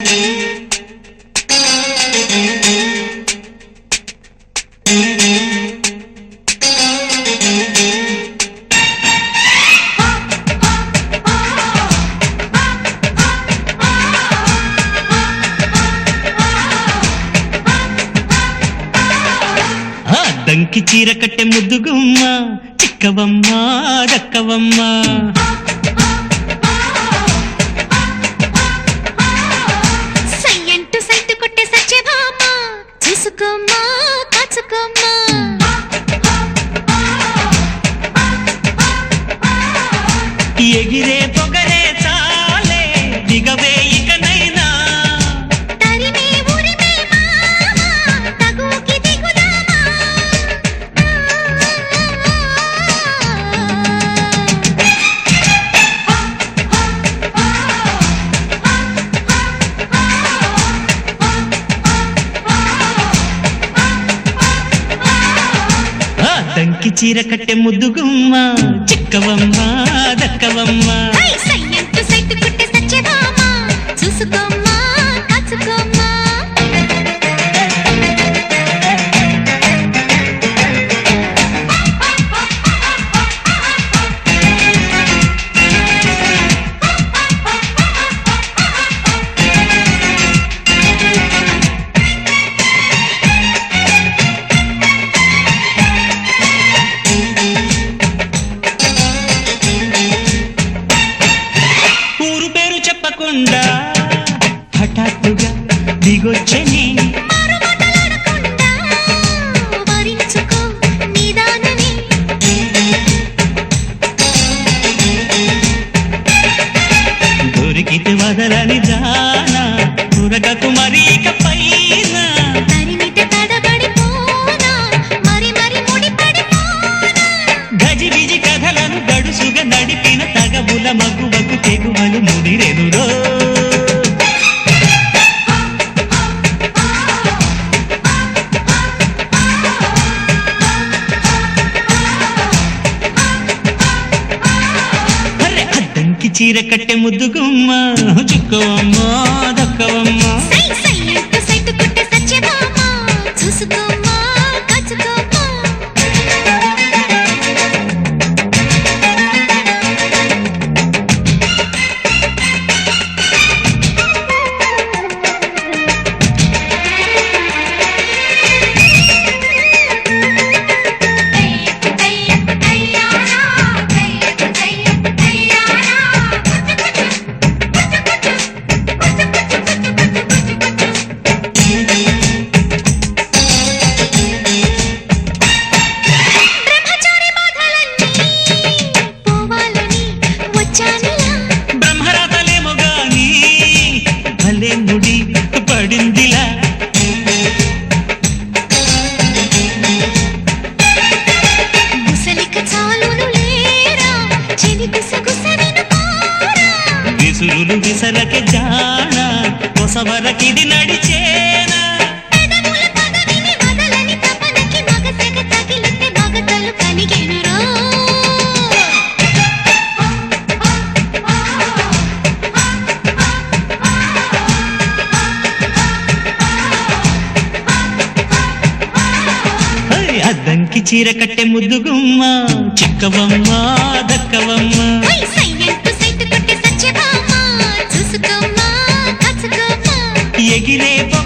ఆ దంకి చీర కట్టె ముద్దుగుమ్మ చిక్కవమ్మ దక్కవమ్మ సయ్యంటు సైటు కొట్టే సత్యభామ చూసుకోమ్మా కాచుకోమ్మా ఎగిరే పొగరే చాలే దిగవే ఇకనైనా తరిమే ఉరిమే మామ తగుకి దిగుదామా ఆ దంకి చీర కట్టె ముద్దుగుమ్మ చిక్కవమ్మ దక్కవమ్మ హై సయ్యంటు సైటు కొట్టే సత్యభామ చూసుకోమ్మా కాచుకోమ్మా ఊరు పేరు చెప్పకుండా హఠాత్తుగా దిగొచ్చని మారుమాటలాడకుండా వరించుకో నిదానమే దొరికితే వదలని జానా ఉరగకు మరి ఇక పైన తరిమితే తడబడిపోనా మరి మరి ముడిపడిపోనా గజిబిజి కథలను గడుసుగా నడిపిన తగబుల మగువకు తెగువలు ముడిరెనురో అరే అద్దంకి చీర కట్టె ముద్దుగుమ్మ చుక్కవమ్మ దక్కవమ్మ సై సయ్యంటు సైటు కొట్టే సత్యభామ చూసుకోమ్మా కాచుకోమ్మా బ్రహ్మచారి బాధలన్నీ పోవాలని వచ్చానిలా బ్రహ్మరాతలేమో గాని భలే ముడి పడిందిలా ముసలిక చాలును లేరా చెవి గుసగుస వినుకోరా విసురులు విసరకే జాణ కొసవరకిది నడిచేనా పెదవుల పదవిని వదలని తపనకి మగసెగ తగిలితే మగతలు కలిగెనురో అరే అద్దంకి చీర కట్టె ముద్దుగుమ్మ చిక్కవమ్మ దక్కవమ్మ వై సయ్యంటు సైటు కొట్టే సత్యభామ చూసుకోమ్మా కాచుకోమ్మా ఎగిరే